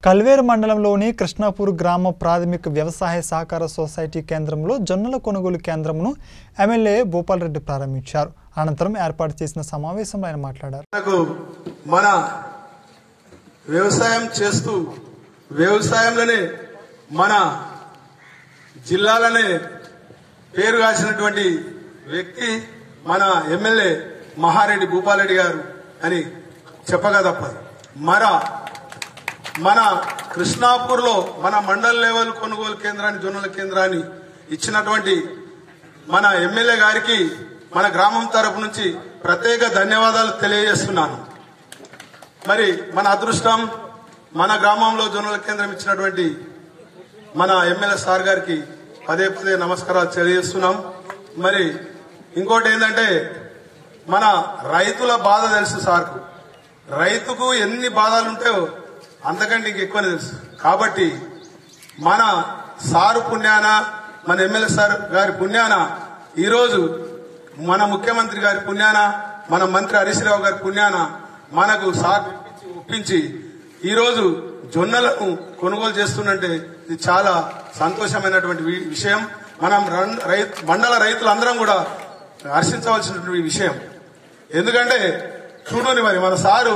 కల్వేరు మండలంలోని కృష్ణాపూర్ గ్రామ ప్రాథమిక వ్యవసాయ సహకార సొసైటీ కేంద్రంలో జొన్నల కొనుగోలు కేంద్రమును ఎమ్మెల్యే భూపాల్ రెడ్డి ప్రారంభించారు అనంతరం ఏర్పాటు చేసిన సమావేశంలో ఆయన మాట్లాడారు మనకు మన వ్యవసాయం చేస్తూ వ్యవసాయంలోనే మన జిల్లాలోనే పేరు కాసినటువంటి వ్యక్తి మన ఎమ్మెల్యే మహారెడ్డి భూపాలరెడ్డి గారు అని చెప్పగా తప్పదు మన మన కృష్ణాపూర్లో మన మండల లెవెల్ కొనుగోలు కేంద్రాన్ని జొన్నల కేంద్రాన్ని ఇచ్చినటువంటి మన ఎమ్మెల్యే గారికి మన గ్రామం తరపు నుంచి ప్రత్యేక ధన్యవాదాలు తెలియజేస్తున్నాను మరి మన అదృష్టం మన గ్రామంలో జొన్నల కేంద్రం ఇచ్చినటువంటి మన ఎమ్మెల్యే సార్ గారికి పదే పదే నమస్కారాలు తెలియజేస్తున్నాం మరి ఇంకోటి ఏంటంటే మన రైతుల బాధ తెలుసు సార్కు రైతుకు ఎన్ని బాధలు ఉంటాయో అంతకంటే ఇంకెక్కువనే తెలుసు కాబట్టి మన సారు పుణ్యాన మన ఎమ్మెల్యే సార్ గారి పుణ్యాన ఈరోజు మన ముఖ్యమంత్రి గారి పుణ్యాన మన మంత్రి హరీష్ రావు గారి పుణ్యాన మనకు సార్ ఒప్పించి- ఒప్పించి ఈరోజు జొన్నలను కొనుగోలు చేస్తున్నంటే ఇది చాలా సంతోషమైనటువంటి వి- విషయం మనం రన్- రైతు మండల రైతులందరం కూడా హర్షించవలసినటువంటి విషయం ఎందుకంటే చూడండి మరి మన సారు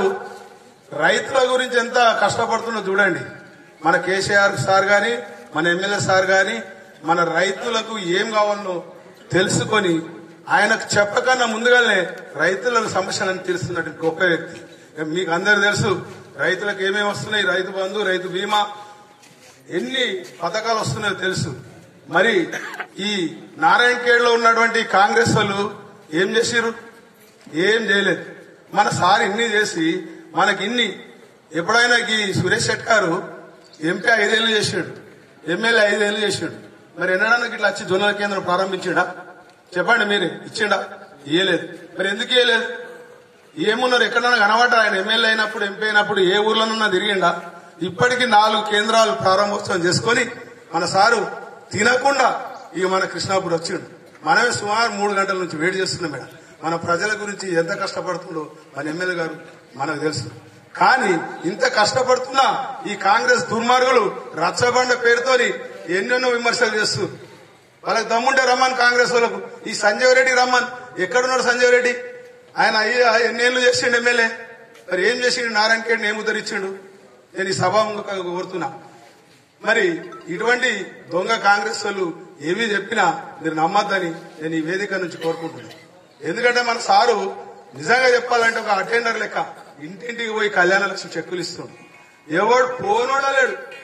రైతుల గురించి ఎంత కష్టపడుతుందో చూడండి మన కేసీఆర్ సార్ గాని మన ఎమ్మెల్యే సార్ గాని మన రైతులకు ఏం కావాలనో తెలుసుకొని ఆయనకు చెప్పకన్నా ముందుగానే రైతుల సమస్యలను తీరుస్తున్నటువంటి గొప్ప వ్యక్తి మీకు అందరు తెలుసు రైతులకు ఏమేమి వస్తున్నాయి రైతు బంధు రైతు బీమా ఎన్ని పథకాలు వస్తున్నాయో తెలుసు మరి ఈ నారాయణ లో ఉన్నటువంటి కాంగ్రెస్ వాళ్ళు ఏం చేసిరు ఏం చేయలేదు మన సార్ ఇన్ని చేసి మనకి ఇన్ని ఎప్పుడైనా ఈ సురేష్ శెట్ గారు ఎంపీ ఐదేళ్లు చేసాడు ఎమ్మెల్యే ఐదేళ్లు చేసాడు మరి ఎన్నడానికి ఇట్లా వచ్చి జొన్నల కేంద్రం ప్రారంభించాడా చెప్పండి మీరే ఇచ్చిండా ఇయ్యలేదు మరి ఎందుకు ఇయ్యలేదు ఏమున్నారు ఎక్కడన్నా కనబడ్డా ఆయన ఎమ్మెల్యే అయినప్పుడు ఎంపీ అయినప్పుడు ఏ ఊర్లోనన్నా తిరిగిండా ఇప్పటికి నాలుగు కేంద్రాలు ప్రారంభోత్సవం చేసుకొని మన సారు తినకుండా ఇక మన కృష్ణాపూర్ వచ్చిండు మనమే సుమారు మూడు గంటల నుంచి వెయిట్ చేస్తున్నాం మేడం మన ప్రజల గురించి ఎంత కష్టపడుతుండో మన ఎమ్మెల్యే గారు మనకు తెలుసు కానీ ఇంత కష్టపడుతున్నా ఈ కాంగ్రెస్ దుర్మార్గులు రచ్చబండ పేరుతోని ఎన్నెన్నో విమర్శలు చేస్తూ వాళ్ళకి దమ్ముంటే రమ్మన్ కాంగ్రెస్ వాళ్ళకు ఈ సంజయ్ రెడ్డి రమ్మన్ ఎక్కడున్నాడు సంజయ్ రెడ్డి ఆయన అయ్యా ఎన్నేళ్లు చేసిండు ఎమ్మెల్యే మరి ఏం చేసిండు నారాయణ ఖేడ్ని ఏం ఉద్ధరించిండు నేను ఈ సభాముఖంగా కోరుతున్నా మరి ఇటువంటి దొంగ కాంగ్రెస్ వాళ్ళు ఏమీ చెప్పినా మీరు నమ్మద్దని నేను ఈ వేదిక నుంచి కోరుకుంటున్నాను ఎందుకంటే మన సారు నిజంగా చెప్పాలంటే ఒక అటెండర్ లెక్క ఇంటింటికి పోయి కళ్యాణ లక్ష్మి చెక్కులు ఇస్తుండు ఎవడు పోనోడా లేడు